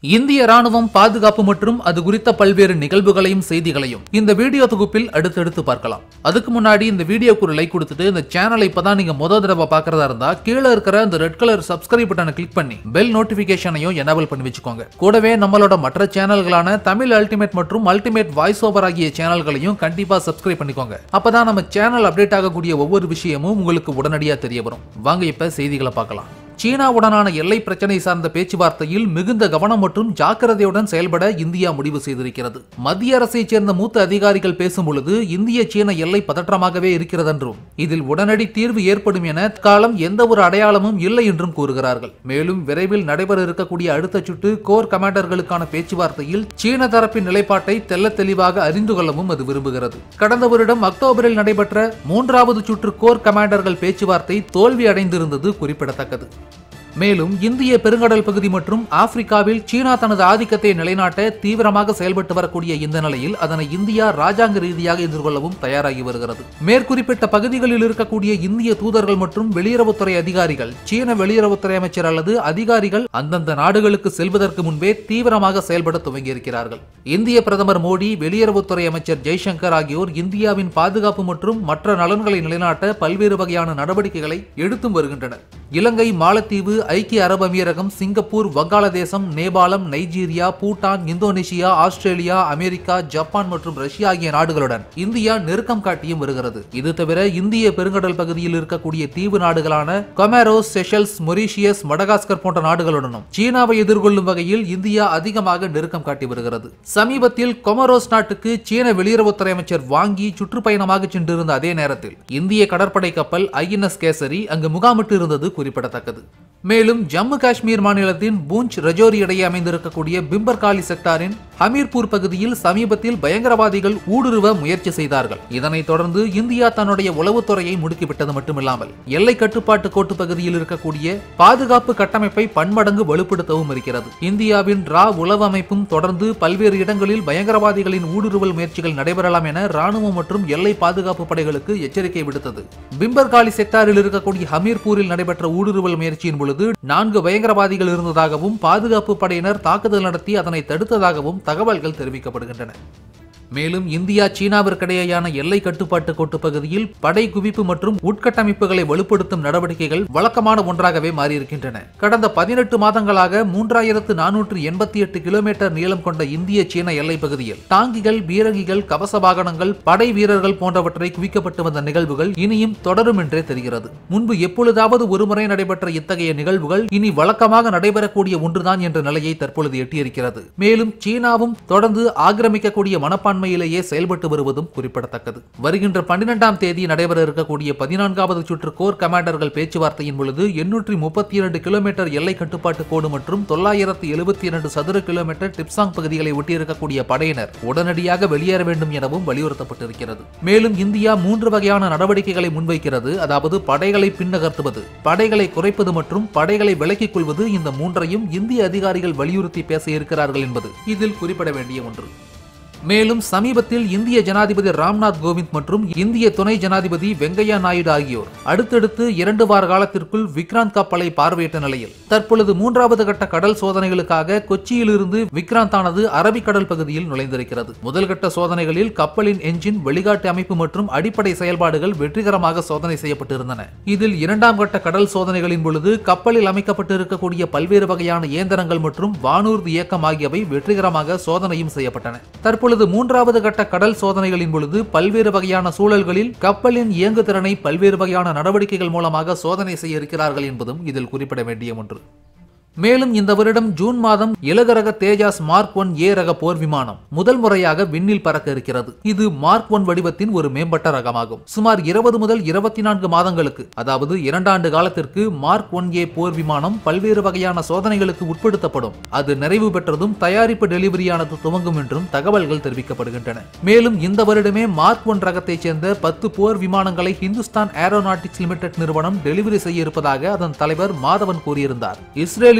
இந்திய ராணுவம் பாதுகாப்பு மற்றும் அது குறித்த பல்வேறு நிகழ்வுகளையும் செய்திகளையும் இந்த வீடியோ தொகுப்பில் அடுத்தடுத்து பார்க்கலாம் அதுக்கு முன்னாடி இந்த வீடியோக்கு ஒரு லைக் கொடுத்துட்டு இந்த சேனலை இப்பதான் நீங்க முத தடவை பார்க்கறதா இருந்தா கீழே இருக்கிற அந்த ரெட் கலர் சப்ஸ்கிரைப் பட்டனை கிளிக் பண்ணி பெல் நோட்டிபிகேஷனையும் எனேபிள் பண்ணி வச்சுக்கோங்க கூடவே நம்மளோட மற்ற சேனல்களான தமிழ் அல்டிமேட் மற்றும் அல்டிமேட் வாய்ஸ் ஓவர் ஆகிய சேனல்களையும் கண்டிப்பா சப்ஸ்கிரைப் பண்ணிக்கோங்க அப்பதான் நம்ம சேனல் அப்டேட் ஆகக்கூடிய ஒவ்வொரு விஷயமும் உங்களுக்கு உடனடியா தெரிய வரும் வாங்க இப்ப செய்திகளை பார்க்கலாம் சீனாவுடனான எல்லை பிரச்சனை சார்ந்த பேச்சுவார்த்தையில் மிகுந்த கவனம் மற்றும் ஜாக்கிரதையுடன் செயல்பட இந்தியா முடிவு செய்திருக்கிறது மத்திய அரசைச் சேர்ந்த மூத்த அதிகாரிகள் பேசும் பொழுது இந்திய சீன எல்லை பதற்றமாகவே இருக்கிறதென்றும் இதில் உடனடி தீர்வு ஏற்படும் என காலம் எந்த ஒரு அடையாளமும் இல்லை என்றும் கூறுகிறார்கள் மேலும் விரைவில் நடைபெற இருக்கக்கூடிய அடுத்த சுற்று கோர் கமாண்டர்களுக்கான பேச்சுவார்த்தையில் சீன தரப்பின் நிலைப்பாட்டை தெல்ல தெளிவாக அறிந்து கொள்ளவும் அது விரும்புகிறது கடந்த வருடம் அக்டோபரில் நடைபெற்ற மூன்றாவது சுற்று கோர் கமாண்டர்கள் பேச்சுவார்த்தை தோல்வி அடைந்திருந்தது குறிப்பிடத்தக்கது மேலும் இந்திய பெருங்கடல் பகுதி மற்றும் ஆப்பிரிக்காவில் சீனா தனது ஆதிக்கத்தை நிலைநாட்ட தீவிரமாக செயல்பட்டு வரக்கூடிய இந்த நிலையில் அதனை இந்தியா ராஜாங்க ரீதியாக எதிர்கொள்ளவும் தயாராகி வருகிறது மேற்குறிப்பிட்ட பகுதிகளில் இருக்கக்கூடிய இந்திய தூதர்கள் மற்றும் வெளியுறவுத்துறை அதிகாரிகள் சீன வெளியுறவுத்துறை அமைச்சர் அல்லது அதிகாரிகள் அந்தந்த நாடுகளுக்கு செல்வதற்கு முன்பே தீவிரமாக செயல்பட துவங்கியிருக்கிறார்கள் இந்திய பிரதமர் மோடி வெளியுறவுத்துறை அமைச்சர் ஜெய்சங்கர் ஆகியோர் இந்தியாவின் பாதுகாப்பு மற்றும் மற்ற நலன்களை நிலைநாட்ட பல்வேறு வகையான நடவடிக்கைகளை எடுத்தும் வருகின்றனர் இலங்கை மாலத்தீவு ஐக்கிய அரபு அமீரகம் சிங்கப்பூர் வங்காளதேசம் நேபாளம் Nigeria Bhutan Indonesia Australia America Japan மற்றும் ரஷ்யா ஆகிய நாடுகளுடன் இந்தியா நெருக்கம் காட்டியும் வருகிறது இது தவிர இந்திய பெருங்கடல் பகுதியில் இருக்கக்கூடிய தீவு நாடுகளான கொமரோஸ் செஷல்ஸ் மொரீஷியஸ் மடகாஸ்கர் போன்ற நாடுகளுடனும் சீனாவை எதிர்கொள்ளும் வகையில் இந்தியா அதிகமாக நெருக்கம் காட்டி வருகிறது சமீபத்தில் கொமரோஸ் நாட்டுக்கு சீன வெளியுறவுத்துறை அமைச்சர் வாங்கி சுற்றுப்பயணமாக சென்றிருந்த அதே நேரத்தில் இந்திய கடற்படை கப்பல் ஐஎன்எஸ் கேசரி அங்கு முகாமிட்டு இருந்தது குறிப்பிடத்தக்கது மேலும் ஜம்மு காஷ்மீர் மாநிலத்தின் பூஞ்ச் ரஜோரி இடையே அமைந்திருக்கக்கூடிய பிம்பர்காலி செக்டாரின் ஹமீர்பூர் பகுதியில் சமீபத்தில் பயங்கரவாதிகள் ஊடுருவ முயற்சி செய்தார்கள் இதனைத் தொடர்ந்து இந்தியா தன்னுடைய உளவுத்துறையை முடுக்கிவிட்டது மட்டுமில்லாமல் எல்லை கட்டுப்பாட்டு கோட்டு பகுதியில் இருக்கக்கூடிய பாதுகாப்பு கட்டமைப்பை பன்மடங்கு வலுப்படுத்தவும் இருக்கிறது இந்தியாவின் ரா உளவு அமைப்பும் தொடர்ந்து பல்வேறு இடங்களில் பயங்கரவாதிகளின் ஊடுருவல் முயற்சிகள் நடைபெறலாம் என ராணுவம் மற்றும் எல்லை பாதுகாப்பு படைகளுக்கு எச்சரிக்கை விடுத்தது பிம்பர்காலி செக்டாரில் இருக்கக்கூடிய ஹமீர்பூரில் நடைபெற்ற ஊடுருவல் முயற்சியின் பொழுது நான்கு பயங்கரவாதிகள் இருந்ததாகவும் பாதுகாப்பு படையினர் தாக்குதல் நடத்தி அதனை தடுத்ததாகவும் தகவல்கள் தெரிவிக்கப்படுகின்றன மேலும் இந்தியா சீனாவிற்கிடையேயான எல்லை கட்டுப்பாட்டு கோட்டு பகுதியில் படை குவிப்பு மற்றும் உட்கட்டமைப்புகளை வலுப்படுத்தும் நடவடிக்கைகள் வழக்கமான ஒன்றாகவே மாறியிருக்கின்றன கடந்த பதினெட்டு மாதங்களாக மூன்றாயிரத்து நானூற்று எண்பத்தி எட்டு கிலோமீட்டர் நீளம் கொண்ட இந்திய சீன எல்லை பகுதியில் டாங்கிகள் பீரங்கிகள் கவச வாகனங்கள் படை வீரர்கள் போன்றவற்றை குவிக்கப்பட்டு வந்த நிகழ்வுகள் இனியும் தொடரும் என்றே தெரிகிறது முன்பு எப்பொழுதாவது ஒருமுறை நடைபெற்ற இத்தகைய நிகழ்வுகள் இனி வழக்கமாக நடைபெறக்கூடிய ஒன்றுதான் என்ற நிலையை தற்பொழுது எட்டியிருக்கிறது மேலும் சீனாவும் தொடர்ந்து ஆக்கிரமிக்கக்கூடிய மனப்பான்மை மனப்பான்மையிலேயே செயல்பட்டு வருவதும் குறிப்பிடத்தக்கது வருகின்ற பன்னிரெண்டாம் தேதி நடைபெற இருக்கக்கூடிய பதினான்காவது சுற்று கோர் கமாண்டர்கள் பேச்சுவார்த்தையின் பொழுது எண்ணூற்றி முப்பத்தி இரண்டு கிலோமீட்டர் எல்லை கட்டுப்பாட்டு கோடு மற்றும் தொள்ளாயிரத்து எழுபத்தி இரண்டு சதுர கிலோமீட்டர் டிப்சாங் பகுதிகளை ஒட்டியிருக்கக்கூடிய படையினர் உடனடியாக வெளியேற வேண்டும் எனவும் வலியுறுத்தப்பட்டிருக்கிறது மேலும் இந்தியா மூன்று வகையான நடவடிக்கைகளை முன்வைக்கிறது அதாவது படைகளை பின்னகர்த்துவது படைகளை குறைப்பது மற்றும் படைகளை விலக்கிக் கொள்வது இந்த மூன்றையும் இந்திய அதிகாரிகள் வலியுறுத்தி பேச இருக்கிறார்கள் என்பது இதில் குறிப்பிட வேண்டிய ஒன்று மேலும் சமீபத்தில் இந்திய ஜனாதிபதி ராம்நாத் கோவிந்த் மற்றும் இந்திய துணை ஜனாதிபதி வெங்கையா நாயுடு ஆகியோர் அடுத்தடுத்து இரண்டு வார காலத்திற்குள் விக்ராந்த் கப்பலை பார்வையிட்ட நிலையில் தற்பொழுது மூன்றாவது கட்ட கடல் சோதனைகளுக்காக கொச்சியிலிருந்து விக்ராந்த் ஆனது அரபிக்கடல் பகுதியில் நுழைந்திருக்கிறது முதல் கட்ட சோதனைகளில் கப்பலின் என்ஜின் வெளிகாட்டு அமைப்பு மற்றும் அடிப்படை செயல்பாடுகள் வெற்றிகரமாக சோதனை செய்யப்பட்டிருந்தன இதில் இரண்டாம் கட்ட கடல் சோதனைகளின் பொழுது கப்பலில் அமைக்கப்பட்டு இருக்கக்கூடிய பல்வேறு வகையான இயந்திரங்கள் மற்றும் வானூர்தி இயக்கம் ஆகியவை வெற்றிகரமாக சோதனையும் செய்யப்பட்டன தற்பொழுது தற்பொழுது மூன்றாவது கட்ட கடல் சோதனைகளின் பொழுது பல்வேறு வகையான சூழல்களில் கப்பலின் இயங்குதிறனை பல்வேறு வகையான நடவடிக்கைகள் மூலமாக சோதனை செய்ய இருக்கிறார்கள் என்பதும் இதில் குறிப்பிட வேண்டிய ஒன்று மேலும் இந்த வருடம் ஜூன் மாதம் இலகுரக தேஜாஸ் மார்க் ஒன் ஏ ரக போர் விமானம் முதல் முறையாக விண்ணில் பறக்க இருக்கிறது இது மார்க் ஒன் வடிவத்தின் ஒரு மேம்பட்ட ரகமாகும் சுமார் இருபது முதல் இருபத்தி நான்கு மாதங்களுக்கு அதாவது இரண்டாண்டு காலத்திற்கு மார்க் ஒன் ஏ போர் விமானம் பல்வேறு வகையான சோதனைகளுக்கு உட்படுத்தப்படும் அது நிறைவு பெற்றதும் தயாரிப்பு டெலிவரியானது துவங்கும் என்றும் தகவல்கள் தெரிவிக்கப்படுகின்றன மேலும் இந்த வருடமே மார்க் ஒன் ரகத்தைச் சேர்ந்த பத்து போர் விமானங்களை ஹிந்துஸ்தான் ஏரோநாட்டிக்ஸ் லிமிடெட் நிறுவனம் டெலிவரி செய்ய இருப்பதாக அதன் தலைவர் மாதவன் கூறியிருந்தார் இஸ்ரேலில்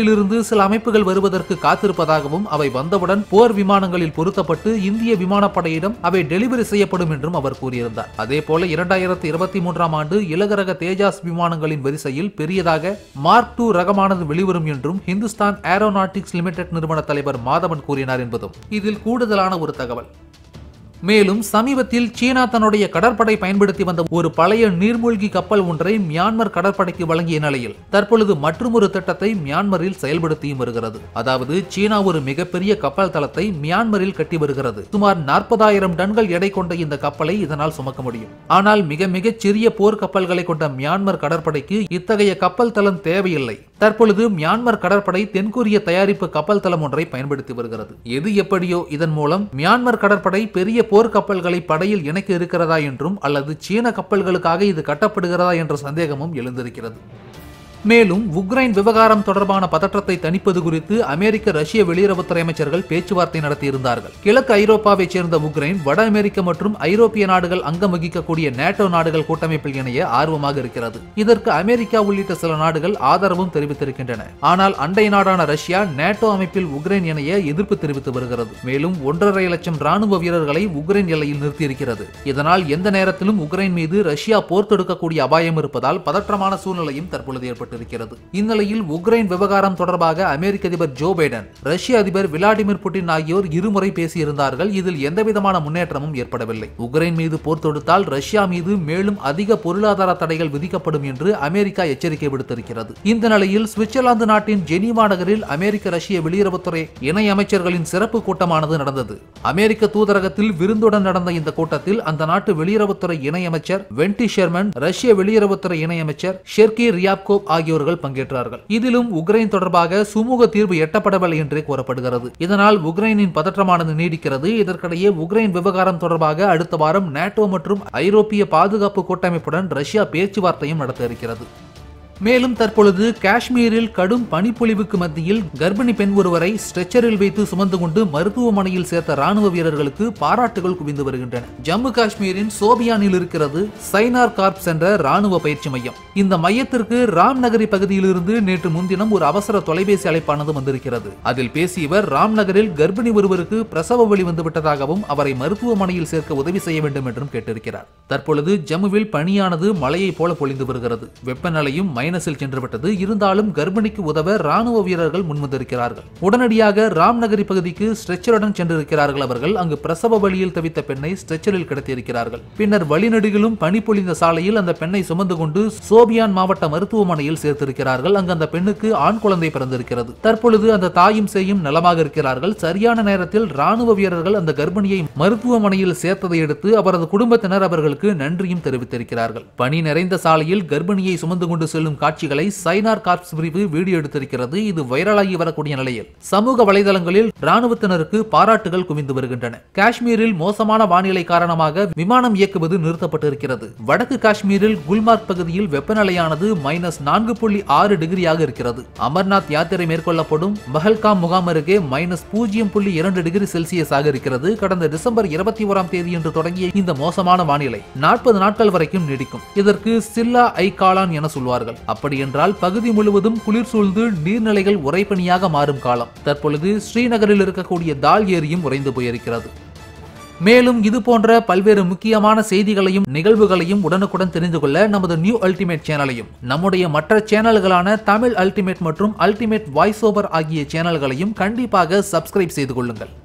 நாடுகளிலிருந்து சில அமைப்புகள் வருவதற்கு காத்திருப்பதாகவும் அவை வந்தவுடன் போர் விமானங்களில் பொருத்தப்பட்டு இந்திய விமானப்படையிடம் அவை டெலிவரி செய்யப்படும் என்றும் அவர் கூறியிருந்தார் அதேபோல இரண்டாயிரத்தி இருபத்தி மூன்றாம் ஆண்டு இலகுரக தேஜாஸ் விமானங்களின் வரிசையில் பெரியதாக மார்க் டூ ரகமானது வெளிவரும் என்றும் ஹிந்துஸ்தான் ஏரோநாட்டிக்ஸ் லிமிடெட் நிறுவன தலைவர் மாதவன் கூறினார் என்பதும் இதில் கூடுதலான ஒரு தகவல் மேலும் சமீபத்தில் சீனா தன்னுடைய கடற்படை பயன்படுத்தி வந்த ஒரு பழைய நீர்மூழ்கி கப்பல் ஒன்றை மியான்மர் கடற்படைக்கு வழங்கிய நிலையில் தற்பொழுது மற்றொரு திட்டத்தை மியான்மரில் செயல்படுத்தியும் வருகிறது அதாவது சீனா ஒரு மிகப்பெரிய கப்பல் தளத்தை மியான்மரில் கட்டி வருகிறது சுமார் நாற்பதாயிரம் டன்கள் எடை கொண்ட இந்த கப்பலை இதனால் சுமக்க முடியும் ஆனால் மிக மிகச் சிறிய போர் கப்பல்களை கொண்ட மியான்மர் கடற்படைக்கு இத்தகைய கப்பல் தளம் தேவையில்லை தற்பொழுது மியான்மர் கடற்படை தென்கொரிய தயாரிப்பு கப்பல் தளம் ஒன்றை பயன்படுத்தி வருகிறது எது எப்படியோ இதன் மூலம் மியான்மர் கடற்படை பெரிய போர்க்கப்பல்களை படையில் இணைக்க இருக்கிறதா என்றும் அல்லது சீன கப்பல்களுக்காக இது கட்டப்படுகிறதா என்ற சந்தேகமும் எழுந்திருக்கிறது மேலும் உக்ரைன் விவகாரம் தொடர்பான பதற்றத்தை தணிப்பது குறித்து அமெரிக்க ரஷ்ய வெளியுறவுத்துறை அமைச்சர்கள் பேச்சுவார்த்தை நடத்தியிருந்தார்கள் கிழக்கு ஐரோப்பாவைச் சேர்ந்த உக்ரைன் வட அமெரிக்க மற்றும் ஐரோப்பிய நாடுகள் அங்கம் வகிக்கக்கூடிய நேட்டோ நாடுகள் கூட்டமைப்பில் இணைய ஆர்வமாக இருக்கிறது இதற்கு அமெரிக்கா உள்ளிட்ட சில நாடுகள் ஆதரவும் தெரிவித்திருக்கின்றன ஆனால் அண்டை நாடான ரஷ்யா நேட்டோ அமைப்பில் உக்ரைன் இணைய எதிர்ப்பு தெரிவித்து வருகிறது மேலும் ஒன்றரை லட்சம் ராணுவ வீரர்களை உக்ரைன் எல்லையில் நிறுத்தியிருக்கிறது இதனால் எந்த நேரத்திலும் உக்ரைன் மீது ரஷ்யா போர் தொடுக்கக்கூடிய அபாயம் இருப்பதால் பதற்றமான சூழ்நிலையும் தற்பொழுது ஏற்பட்டு ஏற்பட்டிருக்கிறது இந்நிலையில் உக்ரைன் விவகாரம் தொடர்பாக அமெரிக்க அதிபர் ஜோ பைடன் ரஷ்ய அதிபர் விளாடிமிர் புட்டின் ஆகியோர் இருமுறை பேசியிருந்தார்கள் இதில் எந்தவிதமான முன்னேற்றமும் ஏற்படவில்லை உக்ரைன் மீது போர் தொடுத்தால் ரஷ்யா மீது மேலும் அதிக பொருளாதார தடைகள் விதிக்கப்படும் என்று அமெரிக்கா எச்சரிக்கை விடுத்திருக்கிறது இந்த நிலையில் சுவிட்சர்லாந்து நாட்டின் ஜெனீவா நகரில் அமெரிக்க ரஷ்ய வெளியுறவுத்துறை இணை அமைச்சர்களின் சிறப்பு கூட்டமானது நடந்தது அமெரிக்க தூதரகத்தில் விருந்துடன் நடந்த இந்த கூட்டத்தில் அந்த நாட்டு வெளியுறவுத்துறை இணையமைச்சர் வென்டி ஷெர்மன் ரஷ்ய வெளியுறவுத்துறை இணையமைச்சர் ஷெர்கி ரியாப்கோப் ஆகியோர்கள் பங்கேற்றார்கள் இதிலும் உக்ரைன் தொடர்பாக சுமூக தீர்வு எட்டப்படவில்லை என்றே கூறப்படுகிறது இதனால் உக்ரைனின் பதற்றமானது நீடிக்கிறது இதற்கிடையே உக்ரைன் விவகாரம் தொடர்பாக அடுத்த வாரம் நேட்டோ மற்றும் ஐரோப்பிய பாதுகாப்பு கூட்டமைப்புடன் ரஷ்யா பேச்சுவார்த்தையும் நடத்த இருக்கிறது மேலும் தற்பொழுது காஷ்மீரில் கடும் பனிப்பொழிவுக்கு மத்தியில் கர்ப்பிணி பெண் ஒருவரை ஸ்ட்ரெச்சரில் வைத்து சுமந்து கொண்டு மருத்துவமனையில் சேர்த்த ராணுவ வீரர்களுக்கு பாராட்டுகள் குவிந்து வருகின்றன ஜம்மு காஷ்மீரின் சோபியானில் இருக்கிறது சைனார் கார்ப்ஸ் என்ற ராணுவ பயிற்சி மையம் இந்த மையத்திற்கு ராம்நகரி பகுதியிலிருந்து நேற்று முன்தினம் ஒரு அவசர தொலைபேசி அழைப்பானது வந்திருக்கிறது அதில் பேசியவர் ராம்நகரில் கர்ப்பிணி ஒருவருக்கு பிரசவ வழி வந்துவிட்டதாகவும் அவரை மருத்துவமனையில் சேர்க்க உதவி செய்ய வேண்டும் என்றும் கேட்டிருக்கிறார் தற்பொழுது ஜம்முவில் பனியானது மழையைப் போல பொழிந்து வருகிறது வெப்பநிலையும் மைனஸில் சென்றுவிட்டது இருந்தாலும் கர்ப்பிணிக்கு உதவ ராணுவ வீரர்கள் முன்வந்திருக்கிறார்கள் உடனடியாக ராம்நகரி பகுதிக்கு ஸ்ட்ரெச்சருடன் சென்றிருக்கிறார்கள் அவர்கள் அங்கு பிரசவ வழியில் தவித்த பெண்ணை ஸ்ட்ரெச்சரில் கிடத்தியிருக்கிறார்கள் பின்னர் வழிநடுகிலும் பனி பொழிந்த சாலையில் அந்த பெண்ணை சுமந்து கொண்டு சோபியான் மாவட்ட மருத்துவமனையில் சேர்த்திருக்கிறார்கள் அங்கு அந்த பெண்ணுக்கு ஆண் குழந்தை பிறந்திருக்கிறது தற்பொழுது அந்த தாயும் சேயும் நலமாக இருக்கிறார்கள் சரியான நேரத்தில் ராணுவ வீரர்கள் அந்த கர்ப்பிணியை மருத்துவமனையில் சேர்த்ததை அடுத்து அவரது குடும்பத்தினர் அவர்களுக்கு நன்றியும் தெரிவித்திருக்கிறார்கள் பனி நிறைந்த சாலையில் கர்ப்பிணியை சுமந்து கொண்டு செல்லும் காட்சிகளை சைனார் கார்ப்ஸ் பிரிவு வீடியோ எடுத்திருக்கிறது இது வைரலாகி வரக்கூடிய நிலையில் சமூக வலைதளங்களில் ராணுவத்தினருக்கு பாராட்டுகள் குவிந்து வருகின்றன காஷ்மீரில் மோசமான வானிலை காரணமாக விமானம் இயக்குவது நிறுத்தப்பட்டிருக்கிறது வடக்கு காஷ்மீரில் குல்மார்க் பகுதியில் வெப்பநிலையானது மைனஸ் நான்கு புள்ளி ஆறு டிகிரியாக இருக்கிறது அமர்நாத் யாத்திரை மேற்கொள்ளப்படும் பஹல்காம் முகாம் அருகே மைனஸ் பூஜ்ஜியம் புள்ளி இரண்டு டிகிரி செல்சியஸாக இருக்கிறது கடந்த டிசம்பர் இருபத்தி ஓராம் தேதி என்று தொடங்கிய இந்த மோசமான வானிலை நாற்பது நாட்கள் வரைக்கும் நீடிக்கும் இதற்கு சில்லா ஐ காளான் என சொல்வார்கள் அப்படி என்றால் பகுதி முழுவதும் குளிர் சூழ்ந்து நீர்நிலைகள் உறைபனியாக மாறும் காலம் தற்பொழுது ஸ்ரீநகரில் இருக்கக்கூடிய தால் ஏரியும் உறைந்து போயிருக்கிறது மேலும் இது போன்ற பல்வேறு முக்கியமான செய்திகளையும் நிகழ்வுகளையும் உடனுக்குடன் தெரிந்து கொள்ள நமது நியூ அல்டிமேட் சேனலையும் நம்முடைய மற்ற சேனல்களான தமிழ் அல்டிமேட் மற்றும் அல்டிமேட் வாய்ஸ் ஓவர் ஆகிய சேனல்களையும் கண்டிப்பாக சப்ஸ்கிரைப் செய்து கொள்ளுங்கள்